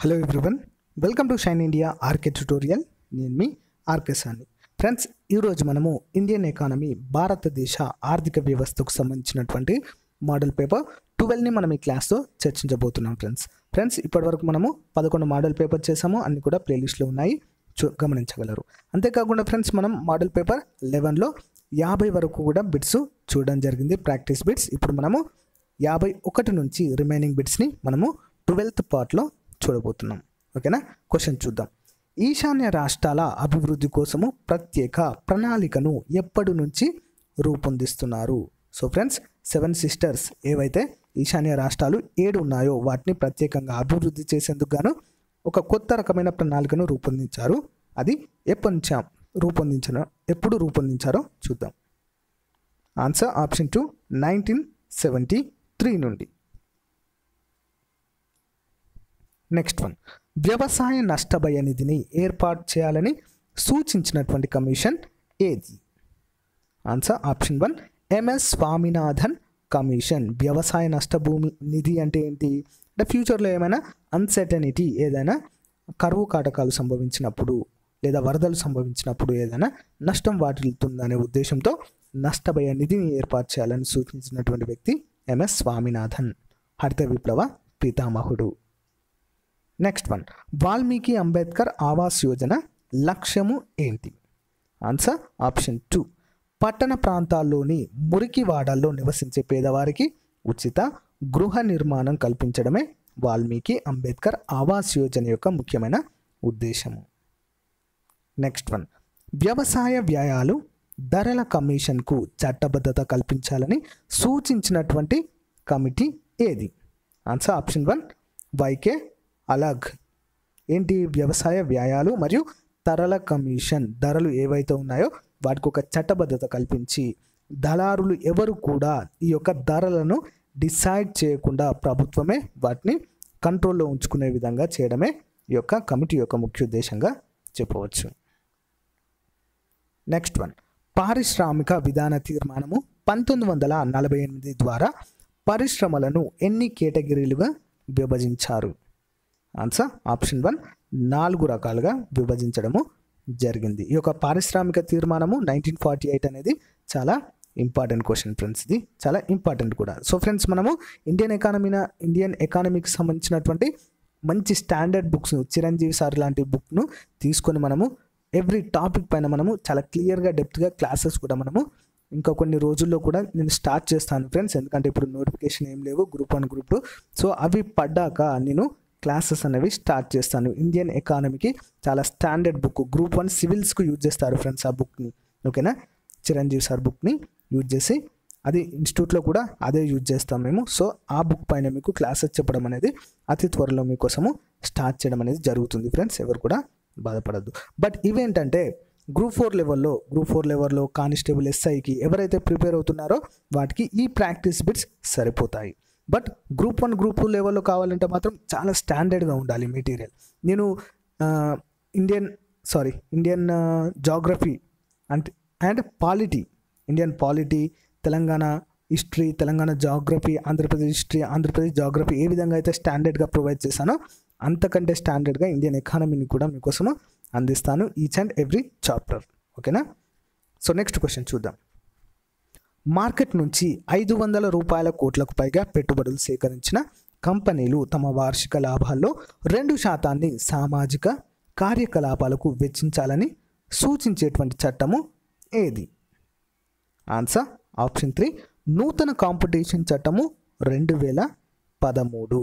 hello everyone welcome to shine India RK tutorial నేను మీ RK సాని ఫ్రెండ్స్ ఈరోజు మనము ఇండియన్ ఎకానమీ భారతదేశ ఆర్థిక వ్యవస్థకు సంబంధించినటువంటి మోడల్ పేపర్ ట్వెల్వ్ని మనం ఈ క్లాస్లో చర్చించబోతున్నాం ఫ్రెండ్స్ ఫ్రెండ్స్ ఇప్పటివరకు మనము పదకొండు మోడల్ పేపర్ చేసాము అన్ని కూడా ప్లేలిస్ట్లో ఉన్నాయి చూ గమనించగలరు అంతేకాకుండా ఫ్రెండ్స్ మనం మోడల్ పేపర్ లెవెన్లో యాభై వరకు కూడా బిట్స్ చూడడం జరిగింది ప్రాక్టీస్ బిట్స్ ఇప్పుడు మనము యాభై ఒకటి నుంచి రిమైనింగ్ బిట్స్ని మనము ట్వెల్త్ పార్ట్లో చూడబోతున్నాం ఓకేనా క్వశ్చన్ చూద్దాం ఈశాన్య రాష్ట్రాల అభివృద్ధి కోసము ప్రత్యేక ప్రణాళికను ఎప్పటి నుంచి రూపొందిస్తున్నారు సో ఫ్రెండ్స్ సెవెన్ సిస్టర్స్ ఏవైతే ఈశాన్య రాష్ట్రాలు ఏడు ఉన్నాయో వాటిని ప్రత్యేకంగా అభివృద్ధి చేసేందుకు గాను ఒక కొత్త రకమైన ప్రణాళికను రూపొందించారు అది ఎప్పటి నుంచి రూపొందించిన ఎప్పుడు రూపొందించారో చూద్దాం answer option two nineteen seventy three నుండి నెక్స్ట్ వన్ వ్యవసాయ నష్టభయ నిధిని ఏర్పాటు చేయాలని సూచించినటువంటి కమిషన్ ఏది answer option one MS Swaminathan commission వ్యవసాయ నష్టభూమి నిధి అంటే ఏంటి అంటే ఫ్యూచర్లో ఏమైనా అన్సర్టనిటీ ఏదైనా కరువు కాటకాలు సంభవించినప్పుడు లేదా వరదలు సంభవించినప్పుడు ఏదైనా నష్టం వాటిల్తుందనే ఉద్దేశంతో నష్టభయ నిధిని ఏర్పాటు చేయాలని సూచించినటువంటి వ్యక్తి ఎంఎస్ స్వామినాథన్ హరిత విప్లవ పితామహుడు నెక్స్ట్ వన్ వాల్మీకి అంబేద్కర్ ఆవాస్ యోజన లక్ష్యము ఏంటి ఆన్సర్ ఆప్షన్ టూ పట్టణ ప్రాంతాల్లోని మురికి వాడల్లో నివసించే పేదవారికి ఉచిత గృహ నిర్మాణం కల్పించడమే వాల్మీకి అంబేద్కర్ ఆవాస్ యోజన యొక్క ముఖ్యమైన ఉద్దేశము నెక్స్ట్ వన్ వ్యవసాయ వ్యయాలు ధరల కమిషన్కు చట్టబద్ధత కల్పించాలని సూచించినటువంటి కమిటీ ఏది answer option one YK Alagh ఏంటి వ్యవసాయ వ్యయాలు మరియు ధరల కమిషన్ ధరలు ఏవైతే ఉన్నాయో వాటికి ఒక చట్టబద్ధత కల్పించి దళారులు ఎవరు కూడా ఈ యొక్క ధరలను డిసైడ్ చేయకుండా ప్రభుత్వమే వాటిని కంట్రోల్లో ఉంచుకునే విధంగా చేయడమే ఈ యొక్క కమిటీ యొక్క ముఖ్య ఉద్దేశంగా చెప్పవచ్చు నెక్స్ట్ వన్ పారిశ్రామిక విధాన తీర్మానము పంతొమ్మిది వందల నలభై ఎనిమిది ద్వారా పరిశ్రమలను ఎన్ని కేటగిరీలుగా విభజించారు ఆన్సర్ ఆప్షన్ వన్ నాలుగు రకాలుగా విభజించడము జరిగింది ఈ యొక్క పారిశ్రామిక తీర్మానము నైన్టీన్ ఫార్టీ ఎయిట్ అనేది చాలా ఇంపార్టెంట్ క్వశ్చన్ ఫ్రెండ్స్ ఇది చాలా ఇంపార్టెంట్ కూడా సో ఫ్రెండ్స్ మనము ఇండియన్ ఎకానమీన ఇండియన్ ఎకానమీకి సంబంధించినటువంటి మంచి స్టాండర్డ్ బుక్స్ చిరంజీవి సార్ లాంటి బుక్ను తీసుకొని మనము ఎవ్రీ టాపిక్ పైన మనము చాలా క్లియర్గా డెప్త్గా క్లాసెస్ కూడా మనము ఇంకా కొన్ని రోజుల్లో కూడా నేను స్టార్ట్ చేస్తాను ఫ్రెండ్స్ ఎందుకంటే ఇప్పుడు నోటిఫికేషన్ ఏం లేవు group one group two so అవి పడ్డాక నేను క్లాసెస్ అనేవి స్టార్ట్ చేస్తాను ఇండియన్ ఎకానమీకి చాలా స్టాండర్డ్ బుక్ గ్రూప్ వన్ సివిల్స్కు యూజ్ చేస్తారు ఫ్రెండ్స్ ఆ బుక్ని ఓకేనా చిరంజీవి సార్ బుక్ని యూజ్ చేసి అది ఇన్స్టిట్యూట్లో కూడా అదే యూజ్ చేస్తాం మేము సో ఆ బుక్ పైన మీకు క్లాసెస్ చెప్పడం అనేది అతి త్వరలో మీకోసము స్టార్ట్ చేయడం అనేది జరుగుతుంది ఫ్రెండ్స్ ఎవరు కూడా బాధపడద్దు బట్ ఇవేంటంటే గ్రూప్ ఫోర్ లెవెల్లో గ్రూప్ ఫోర్ లెవెల్లో కానిస్టేబుల్ ఎస్ఐకి ఎవరైతే ప్రిపేర్ అవుతున్నారో వాటికి ఈ ప్రాక్టీస్ బిట్స్ సరిపోతాయి but group one group two లెవెల్లో కావాలంటే మాత్రం చాలా స్టాండర్డ్గా ఉండాలి మెటీరియల్ నేను Indian sorry Indian geography and and polity Indian polity Telangana history Telangana geography Andhra Pradesh history Andhra Pradesh geography ఏ విధంగా అయితే స్టాండర్డ్గా ప్రొవైడ్ చేశానో అంతకంటే స్టాండర్డ్గా ఇండియన్ ఎకానమీని కూడా మీకోసము అందిస్తాను ఈచ్ అండ్ ఎవ్రీ చాప్టర్ ఓకేనా సో నెక్స్ట్ క్వశ్చన్ చూద్దాం మార్కెట్ నుంచి ఐదు వందల రూపాయల కోట్లకు పైగా పెట్టుబడులు సేకరించిన కంపెనీలు తమ వార్షిక లాభాల్లో రెండు శాతాన్ని సామాజిక కార్యకలాపాలకు వెచ్చించాలని సూచించేటువంటి చట్టము ఏది ఆన్సర్ ఆప్షన్ త్రీ నూతన కాంపిటీషన్ చట్టము రెండు వేల పదమూడు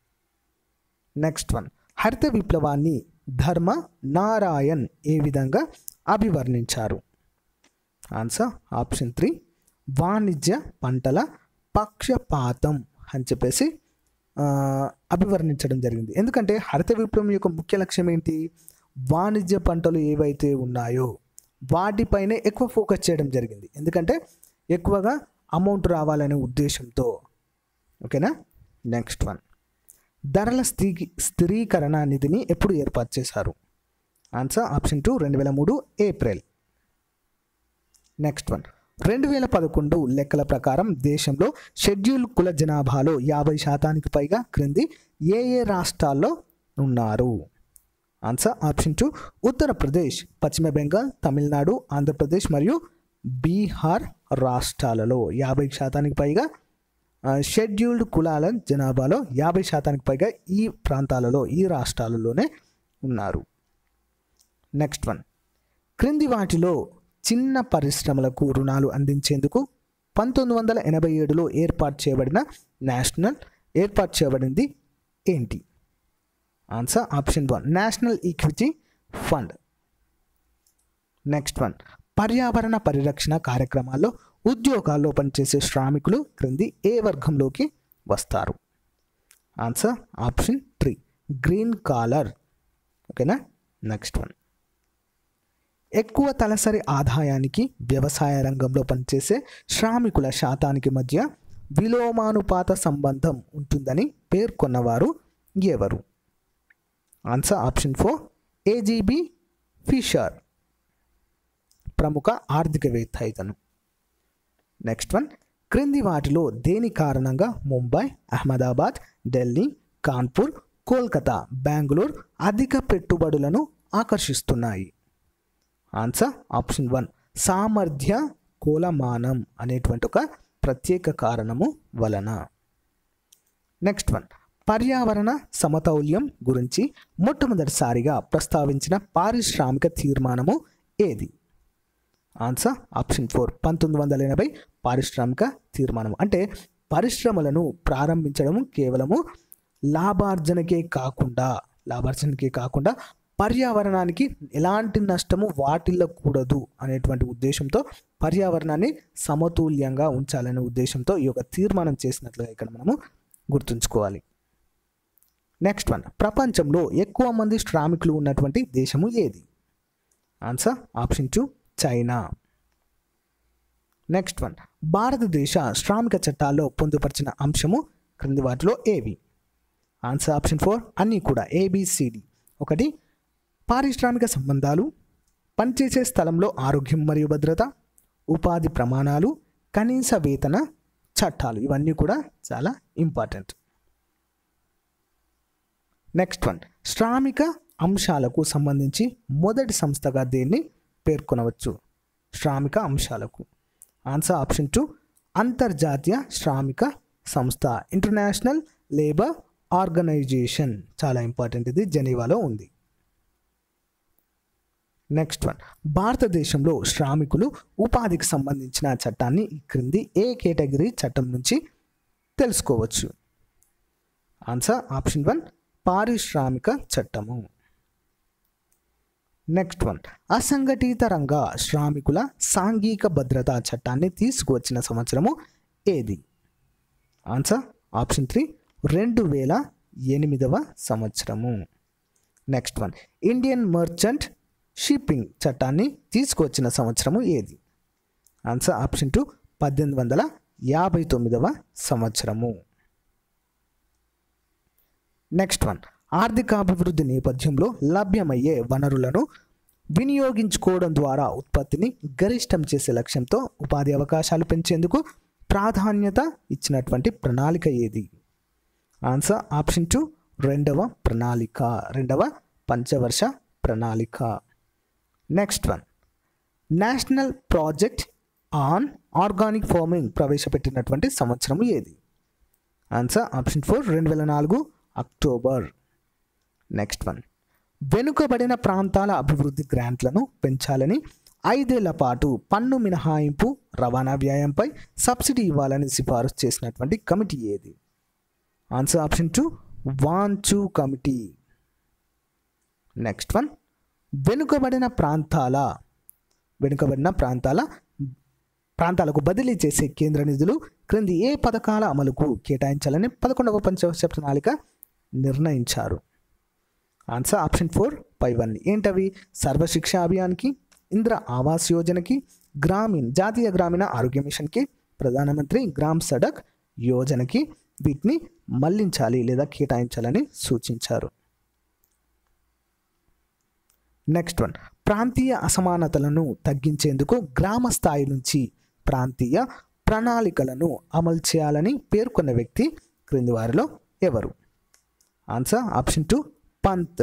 నెక్స్ట్ వన్ హరిత విప్లవాన్ని ధర్మ నారాయణ్ ఏ విధంగా అభివర్ణించారు ఆన్సర్ ఆప్షన్ త్రీ వాణిజ్య పంటల పక్షపాతం అని చెప్పేసి అభివర్ణించడం జరిగింది ఎందుకంటే హరిత విప్లవం యొక్క ముఖ్య లక్ష్యం ఏంటి వాణిజ్య పంటలు ఏవైతే ఉన్నాయో వాటిపైనే ఎక్కువ ఫోకస్ చేయడం జరిగింది ఎందుకంటే ఎక్కువగా అమౌంట్ రావాలనే ఉద్దేశంతో ఓకేనా నెక్స్ట్ వన్ ధరల స్థిరీ స్థిరీకరణ నిధిని ఎప్పుడు ఏర్పాటు చేశారు ఆన్సర్ ఆప్షన్ టూ రెండు వేల మూడు ఏప్రిల్ నెక్స్ట్ వన్ రెండు వేల పదకొండు లెక్కల ప్రకారం దేశంలో షెడ్యూల్ కుల జనాభాలో యాభై శాతానికి పైగా క్రింది ఏ ఏ రాష్ట్రాల్లో ఉన్నారు ఆన్సర్ ఆప్షన్ టూ ఉత్తరప్రదేశ్ పశ్చిమ బెంగాల్ తమిళనాడు ఆంధ్రప్రదేశ్ మరియు బీహార్ రాష్ట్రాలలో యాభై శాతానికి పైగా ఆ, షెడ్యూల్డ్ కులాల జనాభాలో యాభై శాతానికి పైగా ఈ ప్రాంతాలలో ఈ రాష్ట్రాలలోనే ఉన్నారు నెక్స్ట్ వన్ క్రింది వాటిలో చిన్న పరిశ్రమలకు రుణాలు అందించేందుకు పంతొమ్మిది వందల ఎనభై ఏడులో ఏర్పాటు చేయబడిన నేషనల్ ఏర్పాటు చేయబడింది ఏంటి answer option one national equity fund next one పర్యావరణ పరిరక్షణ కార్యక్రమాల్లో ఉద్యోగాల్లో పనిచేసే శ్రామికులు క్రింది ఏ వర్గంలోకి వస్తారు answer option three green collar ఓకేనా నెక్స్ట్ వన్ ఎక్కువ తలసరి ఆదాయానికి వ్యవసాయ రంగంలో పనిచేసే శ్రామికుల శాతానికి మధ్య విలోమానుపాత సంబంధం ఉంటుందని పేర్కొన్నవారు ఎవరు answer option four AGB Fisher ప్రముఖ ఆర్థికవేత్త ఇతను నెక్స్ట్ వన్ క్రింది వాటిలో దేని కారణంగా ముంబై అహ్మదాబాద్ ఢిల్లీ కాన్పూర్ కోల్కతా బెంగళూరు అధిక పెట్టుబడులను ఆకర్షిస్తున్నాయి ఆన్సర్ ఆప్షన్ వన్ సామర్థ్య కోలమానం అనేటువంటి ఒక ప్రత్యేక కారణము వలన నెక్స్ట్ వన్ పర్యావరణ సమతౌల్యం గురించి మొట్టమొదటిసారిగా ప్రస్తావించిన పారిశ్రామిక తీర్మానము ఏది ఆన్సర్ ఆప్షన్ ఫోర్ పంతొమ్మిది వందల ఎనభై పారిశ్రామిక తీర్మానం అంటే పరిశ్రమలను ప్రారంభించడం కేవలము లాభార్జనకే కాకుండా లాభార్జనకే కాకుండా పర్యావరణానికి ఎలాంటి నష్టము వాటిల్లకూడదు అనేటువంటి ఉద్దేశంతో పర్యావరణాన్ని సమతుల్యంగా ఉంచాలనే ఉద్దేశంతో ఈ యొక్క తీర్మానం చేసినట్లుగా ఇక్కడ మనము గుర్తుంచుకోవాలి నెక్స్ట్ వన్ ప్రపంచంలో ఎక్కువ మంది శ్రామికులు ఉన్నటువంటి దేశము ఏది answer option two China next one భారతదేశ శ్రామిక చట్టాల్లో పొందుపరిచిన అంశము క్రింది వాటిలో ఏవి ఆన్సర్ ఆప్షన్ ఫోర్ అన్నీ కూడా ఏబిసిడి ఒకటి పారిశ్రామిక సంబంధాలు పనిచేసే స్థలంలో ఆరోగ్యం మరియు భద్రత ఉపాధి ప్రమాణాలు కనీస వేతన చట్టాలు ఇవన్నీ కూడా చాలా ఇంపార్టెంట్ నెక్స్ట్ వన్ శ్రామిక అంశాలకు సంబంధించి మొదటి సంస్థగా దీన్ని పేర్కొనవచ్చు శ్రామిక అంశాలకు ఆన్సర్ ఆప్షన్ టూ అంతర్జాతీయ శ్రామిక సంస్థ ఇంటర్నేషనల్ లేబర్ ఆర్గనైజేషన్ చాలా ఇంపార్టెంట్ ఇది జెనీవాలో ఉంది నెక్స్ట్ వన్ భారతదేశంలో శ్రామికులు ఉపాధికి సంబంధించిన చట్టాన్ని ఈ క్రింది ఏ కేటగిరీ చట్టం నుంచి తెలుసుకోవచ్చు ఆన్సర్ ఆప్షన్ వన్ పారిశ్రామిక చట్టము నెక్స్ట్ వన్ అసంఘటిత రంగ శ్రామికుల సాంఘిక భద్రతా చట్టాన్ని తీసుకువచ్చిన సంవత్సరము ఏది ఆన్సర్ ఆప్షన్ త్రీ రెండు వేల ఎనిమిదవ సంవత్సరము next one Indian merchant shipping చట్టాన్ని తీసుకువచ్చిన సంవత్సరము ఏది ఆన్సర్ ఆప్షన్ టూ పద్దెనిమిది వందల యాభై తొమ్మిదవ సంవత్సరము నెక్స్ట్ వన్ ఆర్థికాభివృద్ధి నేపథ్యంలో లభ్యమయ్యే వనరులను వినియోగించుకోవడం ద్వారా ఉత్పత్తిని గరిష్టం చేసే లక్ష్యంతో ఉపాధి అవకాశాలు పెంచేందుకు ప్రాధాన్యత ఇచ్చినటువంటి ప్రణాళిక ఏది ఆన్సర్ ఆప్షన్ టూ రెండవ ప్రణాళిక రెండవ పంచవర్ష ప్రణాళిక next one national project on organic farming ప్రవేశపెట్టినటువంటి సంవత్సరం ఏది ఆన్సర్ ఆప్షన్ ఫోర్ రెండు వేల నాలుగు అక్టోబర్ నెక్స్ట్ వన్ వెనుకబడిన ప్రాంతాల అభివృద్ధి గ్రాంట్లను పెంచాలని ఐదేళ్ల పాటు పన్ను మినహాయింపు రవాణా వ్యయంపై సబ్సిడీ ఇవ్వాలని సిఫారసు చేసినటువంటి కమిటీ ఏది answer option two Wanchoo committee next one వెనుకబడిన ప్రాంతాల వెనుకబడిన ప్రాంతాల ప్రాంతాలకు బదిలీ చేసే కేంద్ర నిధులు క్రింది ఏ పథకాల అమలుకు కేటాయించాలని పదకొండవ పంచవర్ష ప్రణాళిక నిర్ణయించారు ఆన్సర్ ఆప్షన్ ఫోర్ పై వన్ ఏంటవి సర్వశిక్ష అభియాన్కి ఇంద్ర ఆవాస్ యోజనకి గ్రామీణ్ జాతీయ గ్రామీణ ఆరోగ్య మిషన్కి ప్రధానమంత్రి గ్రామ్ సడక్ యోజనకి వీటిని మళ్లించాలి లేదా కేటాయించాలని సూచించారు నెక్స్ట్ వన్ ప్రాంతీయ అసమానతలను తగ్గించేందుకు గ్రామ స్థాయి నుంచి ప్రాంతీయ ప్రణాళికలను అమలు చేయాలని పేర్కొన్న వ్యక్తి క్రింది వారిలో ఎవరు answer option two Pant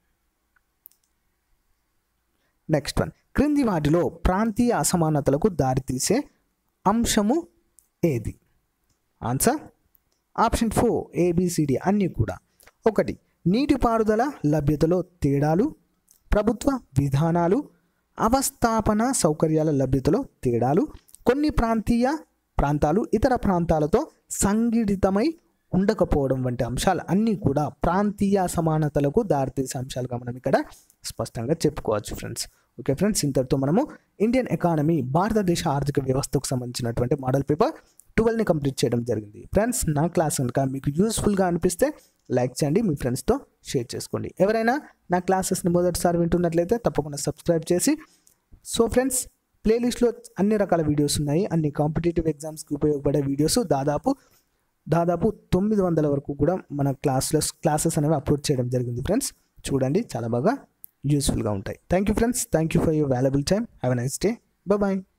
next one క్రింది వాటిలో ప్రాంతీయ అసమానతలకు దారితీసే అంశము ఏది ఆన్సర్ ఆప్షన్ ఫోర్ ఏబిసిడి అన్నీ కూడా ఒకటి నీటిపారుదల లభ్యతలో తేడాలు ప్రభుత్వ విధానాలు అవస్థాపన సౌకర్యాల లభ్యతలో తేడాలు కొన్ని ప్రాంతీయ ప్రాంతాలు ఇతర ప్రాంతాలతో సంఘటితమై ఉండకపోవడం వంటి అంశాలు అన్నీ కూడా ప్రాంతీయ అసమానతలకు దారితీసే అంశాలుగా మనం ఇక్కడ స్పష్టంగా చెప్పుకోవచ్చు ఫ్రెండ్స్ ఓకే ఫ్రెండ్స్ ఇంతటితో మనము ఇండియన్ ఎకానమీ భారతదేశ ఆర్థిక వ్యవస్థకు సంబంధించినటువంటి మోడల్ పేపర్ ట్వెల్వ్ని కంప్లీట్ చేయడం జరిగింది ఫ్రెండ్స్ నా క్లాస్ కనుక మీకు యూస్ఫుల్గా అనిపిస్తే లైక్ చేయండి మీ ఫ్రెండ్స్తో షేర్ చేసుకోండి ఎవరైనా నా క్లాసెస్ని మొదటిసారి వింటున్నట్లయితే తప్పకుండా సబ్స్క్రైబ్ చేసి సో ఫ్రెండ్స్ ప్లేలిస్ట్లో అన్ని రకాల వీడియోస్ ఉన్నాయి అన్ని కాంపిటేటివ్ ఎగ్జామ్స్కి ఉపయోగపడే వీడియోస్ దాదాపు దాదాపు తొమ్మిది వందల వరకు కూడా మన క్లాస్లో క్లాసెస్ అనేవి అప్లోడ్ చేయడం జరిగింది ఫ్రెండ్స్ చూడండి చాలా బాగా యూస్ఫుల్గా ఉంటాయి thank you friends thank you for your valuable time have a nice day bye